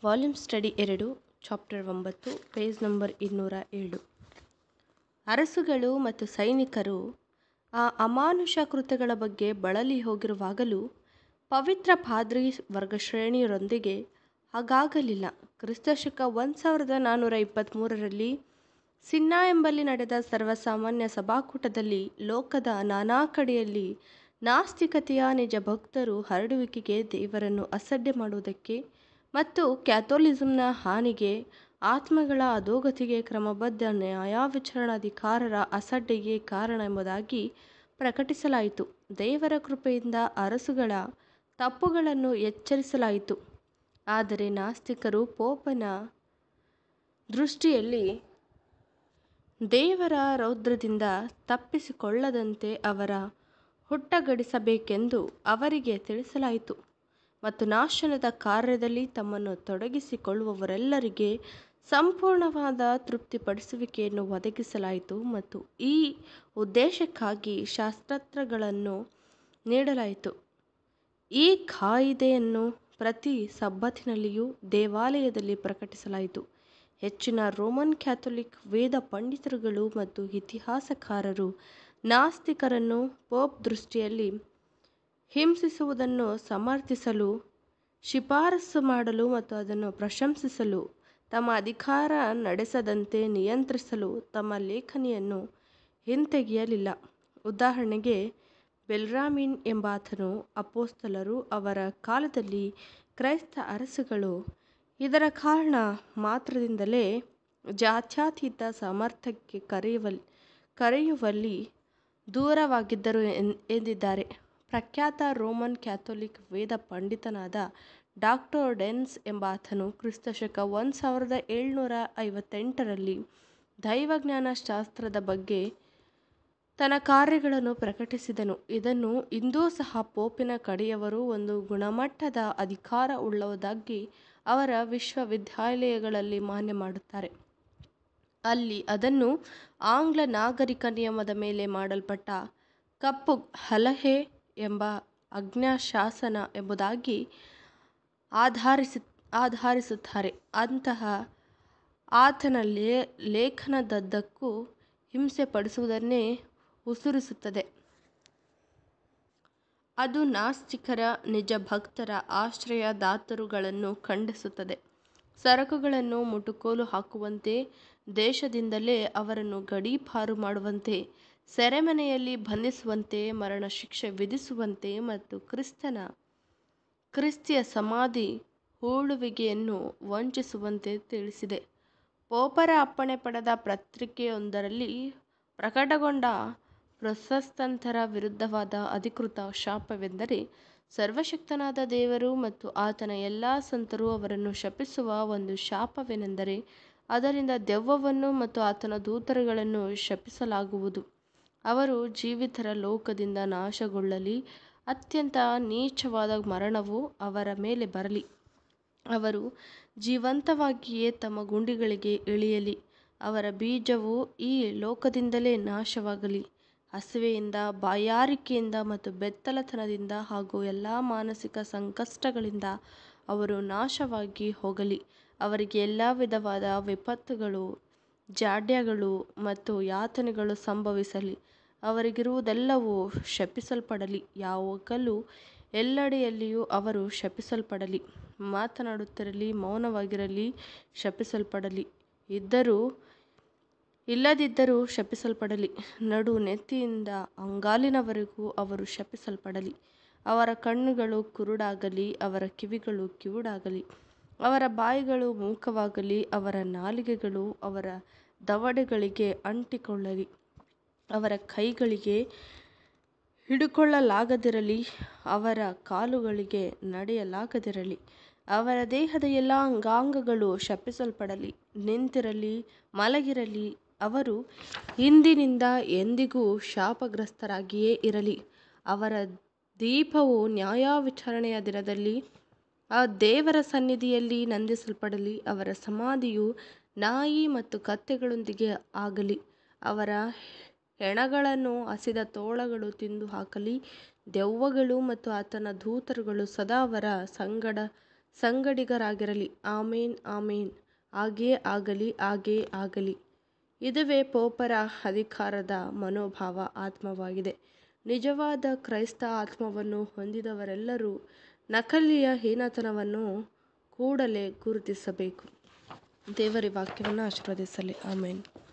volume study ಎರಡು chapter ಒಂಬತ್ತು page number ಇನ್ನೂರ ಏಳು ಅರಸುಗಳು ಮತ್ತು ಸೈನಿಕರು ಆ ಅಮಾನುಷ ಕೃತ್ಯಗಳ ಬಗ್ಗೆ ಬಳಲಿ ಹೋಗಿರುವಾಗಲೂ ಪವಿತ್ರ ಪಾದ್ರಿ ವರ್ಗಶ್ರೇಣಿಯರೊಂದಿಗೆ ಹಾಗಾಗಲಿಲ್ಲ ಕ್ರಿಸ್ತಶಕ ಒಂದು ಸಾವಿರದ ನಾನ್ನೂರ ಇಪ್ಪತ್ತ್ಮೂರರಲ್ಲಿ ಸಿನ್ನಾ ಎಂಬಲ್ಲಿ ನಡೆದ ಸರ್ವಸಾಮಾನ್ಯ ಸಭಾಕೂಟದಲ್ಲಿ ಲೋಕದ ನಾನಾ ಕಡೆಯಲ್ಲಿ ನಾಸ್ತಿಕತೆಯ ನಿಜ ಭಕ್ತರು ಹರಡುವಿಕೆಗೆ ದೇವರನ್ನು ಅಸಡ್ಡೆ ಮಾಡುವುದಕ್ಕೆ ಮತ್ತು ಕ್ಯಾಥೋಲಿಸಂನ ಹಾನಿಗೆ ಆತ್ಮಗಳ ಅಧೋಗತಿಗೆ ಕ್ರಮಬದ್ಧ ನ್ಯಾಯವಿಚಾರಣಾಧಿಕಾರರ ಅಸಡ್ಡೆಗೆ ಕಾರಣ ಎಂಬುದಾಗಿ ಪ್ರಕಟಿಸಲಾಯಿತು ದೇವರ ಕೃಪೆಯಿಂದ ಅರಸುಗಳ ತಪ್ಪುಗಳನ್ನು ಎಚ್ಚರಿಸಲಾಯಿತು ಆದರೆ ನಾಸ್ತಿಕರು ಪೋಪನ ದೃಷ್ಟಿಯಲ್ಲಿ ದೇವರ ರೌದ್ರದಿಂದ ತಪ್ಪಿಸಿಕೊಳ್ಳದಂತೆ ಅವರ ಹುಟ್ಟಗಡಿಸಬೇಕೆಂದು ಅವರಿಗೆ ತಿಳಿಸಲಾಯಿತು ಮತ್ತು ನಾಶನದ ಕಾರ್ಯದಲ್ಲಿ ತಮ್ಮನ್ನು ತೊಡಗಿಸಿಕೊಳ್ಳುವವರೆಲ್ಲರಿಗೆ ಸಂಪೂರ್ಣವಾದ ತೃಪ್ತಿಪಡಿಸುವಿಕೆಯನ್ನು ಒದಗಿಸಲಾಯಿತು ಮತ್ತು ಈ ಉದ್ದೇಶಕ್ಕಾಗಿ ಶಾಸ್ತ್ರಗಳನ್ನು ನೀಡಲಾಯಿತು ಈ ಕಾಯಿದೆಯನ್ನು ಪ್ರತಿ ಸಬ್ಬತ್ತಿನಲ್ಲಿಯೂ ದೇವಾಲಯದಲ್ಲಿ ಪ್ರಕಟಿಸಲಾಯಿತು ಹೆಚ್ಚಿನ ರೋಮನ್ ಕ್ಯಾಥೋಲಿಕ್ ವೇದ ಪಂಡಿತರುಗಳು ಮತ್ತು ಇತಿಹಾಸಕಾರರು ನಾಸ್ತಿಕರನ್ನು ಪೋಪ್ ದೃಷ್ಟಿಯಲ್ಲಿ ಹಿಂಸಿಸುವುದನ್ನು ಸಮರ್ಥಿಸಲು ಶಿಫಾರಸು ಮಾಡಲು ಮತ್ತು ಅದನ್ನು ಪ್ರಶಂಸಿಸಲು ತಮ್ಮ ಅಧಿಕಾರ ನಡೆಸದಂತೆ ನಿಯಂತ್ರಿಸಲು ತಮ್ಮ ಲೇಖನಿಯನ್ನು ಹಿಂತೆಗೆಯಲಿಲ್ಲ ಉದಾಹರಣೆಗೆ ಬೆಲ್ರಾಮಿನ್ ಎಂಬಾತನು ಅಪೋಸ್ತಲರು ಅವರ ಕಾಲದಲ್ಲಿ ಕ್ರೈಸ್ತ ಅರಸುಗಳು ಇದರ ಕಾರಣ ಮಾತ್ರದಿಂದಲೇ ಜಾತ್ಯತೀತ ಸಾಮರ್ಥ್ಯಕ್ಕೆ ಕರೆಯುವಲ್ಲಿ ಕರೆಯುವಲ್ಲಿ ದೂರವಾಗಿದ್ದರು ಎಂದಿದ್ದಾರೆ ಪ್ರಖ್ಯಾತ ರೋಮನ್ ಕ್ಯಾಥೋಲಿಕ್ ವೇದ ಪಂಡಿತನಾದ ಡಾಕ್ಟರ್ ಡೆನ್ಸ್ ಎಂಬಾತನು ಕ್ರಿಸ್ತಶಕ ಒಂದು ಸಾವಿರದ ಏಳ್ನೂರ ಐವತ್ತೆಂಟರಲ್ಲಿ ದೈವಜ್ಞಾನ ಶಾಸ್ತ್ರದ ಬಗ್ಗೆ ತನ್ನ ಕಾರ್ಯಗಳನ್ನು ಪ್ರಕಟಿಸಿದನು ಇದನ್ನು ಇಂದೂ ಸಹ ಪೋಪಿನ ಕಡೆಯವರು ಒಂದು ಗುಣಮಟ್ಟದ ಅಧಿಕಾರ ಉಳ್ಳದಾಗಿ ಅವರ ವಿಶ್ವವಿದ್ಯಾಲಯಗಳಲ್ಲಿ ಮಾನ್ಯ ಮಾಡುತ್ತಾರೆ ಅಲ್ಲಿ ಅದನ್ನು ಆಂಗ್ಲ ನಾಗರಿಕ ನಿಯಮದ ಮೇಲೆ ಮಾಡಲ್ಪಟ್ಟ ಕಪ್ಪು ಹಲಹೆ ಎಂಬ ಆಜ್ಞಾಶಾಸನ ಎಂಬುದಾಗಿ ಆಧರಿಸಿ ಆಧರಿಸುತ್ತಾರೆ ಅಂತಹ ಆತನ ಲೇ ಲೇಖನದುದ್ದಕ್ಕೂ ಹಿಂಸೆ ಪಡಿಸುವುದನ್ನೇ ಉಸುರಿಸುತ್ತದೆ ಅದು ನಾಸ್ತಿಕರ ನಿಜ ಭಕ್ತರ ಆಶ್ರಯದಾತರುಗಳನ್ನು ಖಂಡಿಸುತ್ತದೆ ಸರಕುಗಳನ್ನು ಮುಟ್ಟುಗೋಲು ಹಾಕುವಂತೆ ದೇಶದಿಂದಲೇ ಅವರನ್ನು ಗಡೀಪಾರು ಮಾಡುವಂತೆ ಸೆರೆಮನೆಯಲ್ಲಿ ಬಂಧಿಸುವಂತೆ ಮರಣಶಿಕ್ಷೆ ವಿಧಿಸುವಂತೆ ಮತ್ತು ಕ್ರಿಸ್ತನ ಕ್ರಿಸ್ತಿಯ ಸಮಾಧಿ ಹೂಳುವಿಕೆಯನ್ನು ವಂಚಿಸುವಂತೆ ತಿಳಿಸಿದೆ ಪೋಪರ ಅಪ್ಪಣೆ ಪಡೆದ ಪತ್ರಿಕೆಯೊಂದರಲ್ಲಿ ಪ್ರಕಟಗೊಂಡ ಪ್ರೊಟೆಸ್ಟಂತರ ವಿರುದ್ಧವಾದ ಅಧಿಕೃತ ಶಾಪವೆಂದರೆ ಸರ್ವಶಕ್ತನಾದ ದೇವರು ಮತ್ತು ಆತನ ಎಲ್ಲ ಸಂತರು ಅವರನ್ನು ಶಪಿಸುವ ಒಂದು ಶಾಪವೇನೆಂದರೆ ಅದರಿಂದ ದೆವ್ವವನ್ನು ಮತ್ತು ಆತನ ದೂತರುಗಳನ್ನು ಶಪಿಸಲಾಗುವುದು ಅವರು ಜೀವಿತರ ಲೋಕದಿಂದ ನಾಶಗೊಳ್ಳಲಿ ಅತ್ಯಂತ ನೀಚವಾದ ಮರಣವು ಅವರ ಮೇಲೆ ಬರಲಿ ಅವರು ಜೀವಂತವಾಗಿಯೇ ತಮ್ಮ ಗುಂಡಿಗಳಿಗೆ ಇಳಿಯಲಿ ಅವರ ಬೀಜವು ಈ ಲೋಕದಿಂದಲೇ ನಾಶವಾಗಲಿ ಹಸಿವೆಯಿಂದ ಬಾಯಾರಿಕೆಯಿಂದ ಮತ್ತು ಬೆತ್ತಲತನದಿಂದ ಹಾಗೂ ಎಲ್ಲ ಮಾನಸಿಕ ಸಂಕಷ್ಟಗಳಿಂದ ಅವರು ನಾಶವಾಗಿ ಹೋಗಲಿ ಅವರಿಗೆ ಎಲ್ಲ ವಿಧವಾದ ವಿಪತ್ತುಗಳು ಜಾಡ್ಯಗಳು ಮತ್ತು ಯಾತನೆಗಳು ಸಂಭವಿಸಲಿ ಅವರಿಗಿರುವುದೆಲ್ಲವೂ ಶಪಿಸಲ್ಪಡಲಿ ಯಾವಾಗಲೂ ಎಲ್ಲೆಡೆಯಲ್ಲಿಯೂ ಅವರು ಶಪಿಸಲ್ಪಡಲಿ ಮಾತನಾಡುತ್ತಿರಲಿ ಮೌನವಾಗಿರಲಿ ಶಪಿಸಲ್ಪಡಲಿ ಇದ್ದರೂ ಇಲ್ಲದಿದ್ದರೂ ಶಪಿಸಲ್ಪಡಲಿ ನಡು ನೆತ್ತಿಯಿಂದ ಅಂಗಾಲಿನವರೆಗೂ ಅವರು ಶಪಿಸಲ್ಪಡಲಿ ಅವರ ಕಣ್ಣುಗಳು ಕುರುಡಾಗಲಿ ಅವರ ಕಿವಿಗಳು ಕಿವುಡಾಗಲಿ ಅವರ ಬಾಯಿಗಳು ಮೂಕವಾಗಲಿ ಅವರ ನಾಲಿಗೆಗಳು ಅವರ ದವಡೆಗಳಿಗೆ ಅಂಟಿಕೊಳ್ಳಲಿ ಅವರ ಕೈಗಳಿಗೆ ಹಿಡುಕೊಳ್ಳಲಾಗದಿರಲಿ ಅವರ ಕಾಲುಗಳಿಗೆ ನಡೆಯಲಾಗದಿರಲಿ ಅವರ ದೇಹದ ಎಲ್ಲ ಅಂಗಾಂಗಗಳು ಶಪಿಸಲ್ಪಡಲಿ ನಿಂತಿರಲಿ ಮಲಗಿರಲಿ ಅವರು ಇಂದಿನಿಂದ ಎಂದಿಗೂ ಶಾಪಗ್ರಸ್ತರಾಗಿಯೇ ಇರಲಿ ಅವರ ದೀಪವು ನ್ಯಾಯವಿಚಾರಣೆಯ ದಿನದಲ್ಲಿ ಆ ದೇವರ ಸನ್ನಿಧಿಯಲ್ಲಿ ನಂದಿಸಲ್ಪಡಲಿ ಅವರ ಸಮಾಧಿಯು ನಾಯಿ ಮತ್ತು ಕತ್ತೆಗಳೊಂದಿಗೆ ಆಗಲಿ ಅವರ ಹೆಣಗಳನ್ನು ಹಸಿದ ತೋಳಗಳು ತಿಂದು ಹಾಕಲಿ ದೆವ್ವಗಳು ಮತ್ತು ಆತನ ದೂತರುಗಳು ಸದಾ ಅವರ ಸಂಗಡ ಸಂಗಡಿಗರಾಗಿರಲಿ ಆಮೇನ್ ಆಮೇನ್ ಹಾಗೆಯೇ ಆಗಲಿ ಹಾಗೆಯೇ ಆಗಲಿ ಇದುವೇ ಪೋಪರ ಅಧಿಕಾರದ ಮನೋಭಾವ ಆತ್ಮವಾಗಿದೆ ನಿಜವಾದ ಕ್ರೈಸ್ತ ಆತ್ಮವನ್ನು ಹೊಂದಿದವರೆಲ್ಲರೂ ನಕಲಿಯ ಹೀನತನವನ್ನು ಕೂಡಲೇ ಗುರುತಿಸಬೇಕು ದೇವರ ವಾಕ್ಯವನ್ನು ಆಶೀರ್ವದಿಸಲಿ ಆಮೇನ್